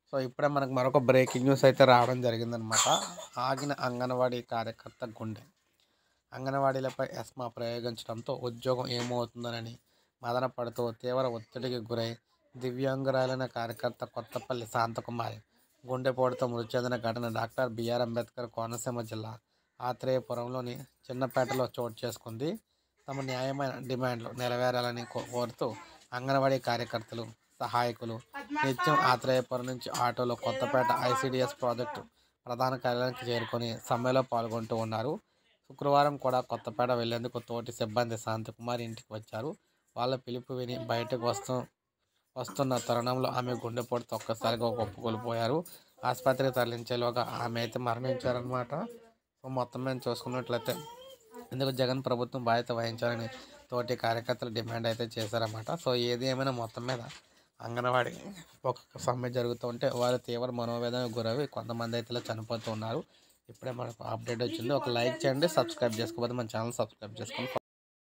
so ఇప్పుడే మనకు మరొక బ్రేకింగ్ న్యూస్ అయితే రావడం జరిగిందనమాట ఆగిన అంగన్వాడీ కార్యకర్త గుండె అంగన్వాడీలపై ఎస్మా ప్రయోగించడంతో ఉద్యోగం ఏమవుతుందనని మదన పడుతూ తీవ్ర ఒత్తిడికి గురై దివ్యాంగురాలైన కార్యకర్త కొత్తపల్లి శాంతకుమారి గుండెపోటుతో మృతి చెందిన ఘటన డాక్టర్ బిఆర్ అంబేద్కర్ కోనసీమ జిల్లా ఆత్రేయపురంలోని చిన్నపేటలో చోటు చేసుకుంది తమ న్యాయమైన డిమాండ్లు నెరవేరాలని కో- కోరుతూ అంగన్వాడీ కార్యకర్తలు సహాయకులు నిత్యం ఆత్రేయపురం నుంచి ఆటోలో కొత్తపేట ఐసిడిఎస్ ప్రాజెక్టు ప్రధాన కార్యాలయానికి చేరుకొని సమ్మెలో పాల్గొంటూ ఉన్నారు శుక్రవారం కూడా కొత్తపేట వెళ్లేందుకు తోటి సిబ్బంది శాంతకుమారి ఇంటికి వచ్చారు వాళ్ళ పిలుపు విని బయటకు వస్తూ వస్తున్న తరుణంలో ఆమె గుండెపోటుతో ఒక్కసారిగా ఒప్పుకోలిపోయారు ఆసుపత్రికి తరలించేలోగా ఆమె అయితే మరణించారనమాట సో మొత్తం మేము చూసుకున్నట్లయితే ఇందుకు జగన్ ప్రభుత్వం బాధ్యత వహించాలని తోటి కార్యకర్తలు డిమాండ్ అయితే చేశారన్నమాట సో ఏది ఏమైనా మొత్తం మీద అంగన్వాడీ ఒక్కొక్క సమ్మె జరుగుతూ ఉంటే వారు తీవ్ర మనోవేదనకు గురవి కొంతమంది అయితే ఇలా చనిపోతూ ఉన్నారు ఇప్పుడే మనకు అప్డేట్ వచ్చింది ఒక లైక్ చేయండి సబ్స్క్రైబ్ చేసుకోకపోతే మన ఛానల్ సబ్స్క్రైబ్ చేసుకోండి